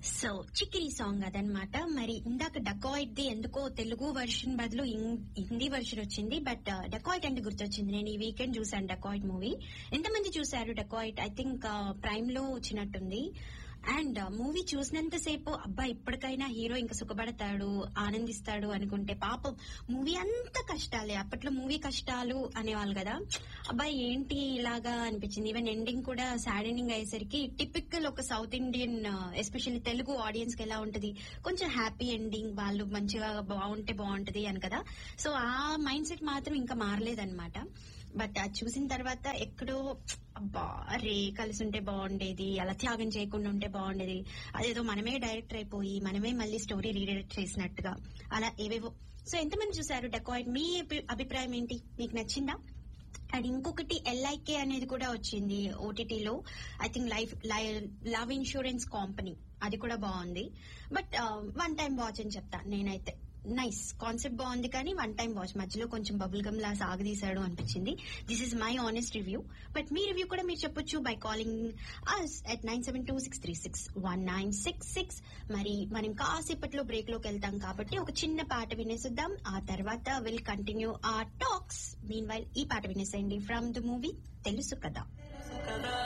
so చిక్కిరి song అదనమాట మరి ఇందాక డకాయిట్ ది ఎందుకో తెలుగు వర్షన్ బదులు ఇం- హిందీ వర్షన్ వచ్చింది బట్ డకాయిట్ అంటే గుర్తొచ్చింది నేను ఈ వీకెండ్ చూసాను డకాయిట్ మూవీ ఎంతమంది చూసారు డకాయిట్ ఐ థింక్ ప్రైమ్ లో వచ్చినట్టుంది అండ్ మూవీ చూసినంత సేపు అబ్బా ఇప్పటికైనా హీరో ఇంకా సుఖపడతాడు ఆనందిస్తాడు అనుకుంటే పాపం మూవీ అంతా కష్టాలే అప్పట్లో మూవీ కష్టాలు అనేవాళ్ళు కదా అబ్బాయి ఏంటి ఇలాగా అనిపించింది ఈవెన్ ఎండింగ్ కూడా సాడ్ ఎండింగ్ అయ్యేసరికి టిపికల్ ఒక south Indian especially Telugu audience కి ఎలా ఉంటది కొంచెం హ్యాపీ ఎండింగ్ వాళ్ళు మంచిగా బాగుంటే బాగుంటది అని కదా సో ఆ మైండ్ సెట్ మాత్రం ఇంకా మారలేదన్నమాట బట్ అది చూసిన తర్వాత ఎక్కడో అబ్బా రే కలిసి ఉంటే బాగుండేది అలా త్యాగం చేయకుండా ఉంటే బాగుండేది అదేదో మనమే డైరెక్టర్ అయిపోయి మనమే మళ్ళీ స్టోరీ రీడైరెక్ట్ చేసినట్టుగా అలా ఏవేవో సో ఎంతమంది చూసారు డెకాయిడ్ మీ అభి- అభిప్రాయం ఏంటి మీకు నచ్చిందా అండ్ ఇంకొకటి ఎల్ఐకే అనేది కూడా వచ్చింది ఓటీటీలో I think life love insurance company అది కూడా బాగుంది బట్ వన్ టైం వాచ్ అని చెప్తా నేనైతే నైస్ కాన్సెప్ట్ బాగుంది కానీ వన్ టైం వాచ్ మధ్యలో కొంచెం బబుల్ గమ్ లా సాగదీశాడు అనిపించింది this is my honest review but మీ రివ్యూ కూడా మీరు చెప్పొచ్చు by calling us at nine seven two six three six one nine six six మరి మనం కాసేపట్లో బ్రేక్ లోకి వెళ్తాం కాబట్టి ఒక చిన్న పాట వినేసిద్దాం ఆ తర్వాత విల్ కంటిన్యూ ఆ టాక్స్ మీన్ వైల్ ఈ పాట వినేసేయండి ఫ్రమ్ ద మూవీ తెలుసు కదా కదా